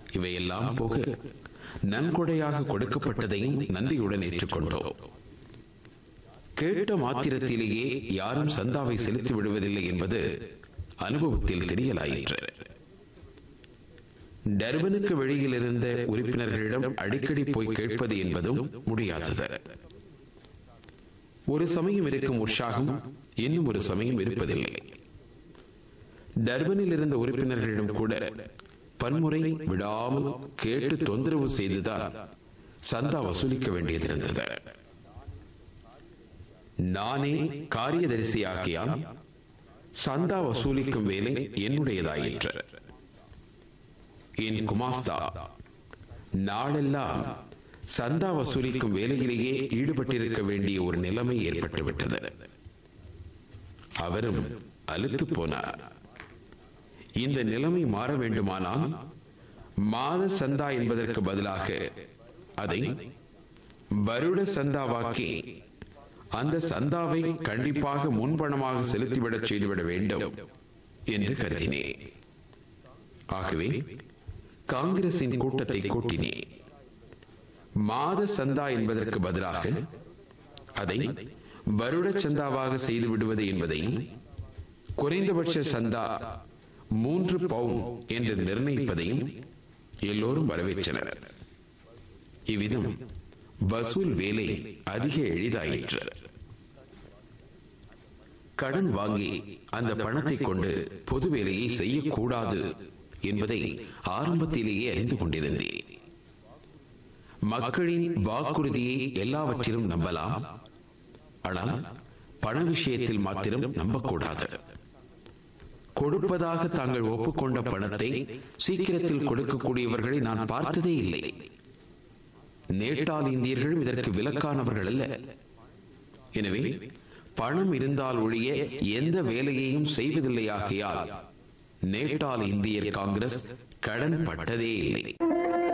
இவையெல்லாம் போக நன்கொடையாக கொடுக்கப்பட்டதையும் நன்றியுடன் ஏற்றுக்கொண்டோம் கேட்ட மாத்திரத்திலேயே யாரும் சந்தாவை செலுத்தி விடுவதில்லை என்பது அனுபவத்தில் தெரியலாயிற்று டர்பனுக்கு வெளியில் இருந்த உறுப்பினர்களிடம் அடிக்கடி போய் கேட்பது என்பதும் முடியாதது ஒரு சமயம் இருக்கும் உற்சாகம் இன்னும் ஒரு சமயம் இருப்பதில்லை டர்பனில் இருந்த உறுப்பினர்களிடம் கூட பன்முறை விடாமல் கேட்டு தொந்தரவு செய்துதான் சந்தா வசூலிக்க வேண்டியதிருந்தது நானே காரியதரிசியாகியால் சந்தா வசூலிக்கும் வேலை என்னுடையதாயிற்று என் குமாஸ்தா நாளெல்லாம் சந்தா வசூலிக்கும் வேலையிலேயே ஈடுபட்டிருக்க வேண்டிய ஒரு நிலைமை ஏற்பட்டுவிட்டது அவரும் அலுத்து போனார் இந்த நிலைமை மாற வேண்டுமானால் மாத சந்தா என்பதற்கு பதிலாக அதை வருட சந்தாவாக்கி அந்த சந்தாவை கண்டிப்பாக முன்பணமாக செலுத்திவிடச் செய்துவிட வேண்டும் என்று கருதினேன் ஆகவே காங்கிரசின் கூட்டத்தை கூட்டினேன் மாத சந்தா என்பதற்கு பதிலாக அதை வருட சந்தாவாக செய்து விடுவது என்பதையும் குறைந்தபட்ச சந்தா மூன்று பவுன் என்று நிர்ணயிப்பதையும் எல்லோரும் வரவேற்றனர் இவ்விதம் வசூல் வேலை அதிக எளிதாயிற்று கடன் வாங்கி அந்த பணத்தை கொண்டு பொது வேலையை செய்யக்கூடாது என்பதை ஆரம்பத்திலேயே அறிந்து கொண்டிருந்தேன் மக்களின் வாக்குறுதியை எல்லாவற்றிலும் நம்பலாம் ஆனால் பண விஷயத்தில் மாத்திரம் நம்பக்கூடாது கொடுப்பதாக தாங்கள் ஒப்புக்கொண்ட பணத்தை சீக்கிரத்தில் கொடுக்கக்கூடியவர்களை நான் பார்த்ததே இல்லை நேட்டால் இந்தியர்களும் இதற்கு விலக்கானவர்கள் அல்ல எனவே பணம் இருந்தால் ஒழிய எந்த வேலையையும் செய்வதில்லை ஆகையால் நேட்டால் இந்தியர் காங்கிரஸ் கடன் பட்டதே இல்லை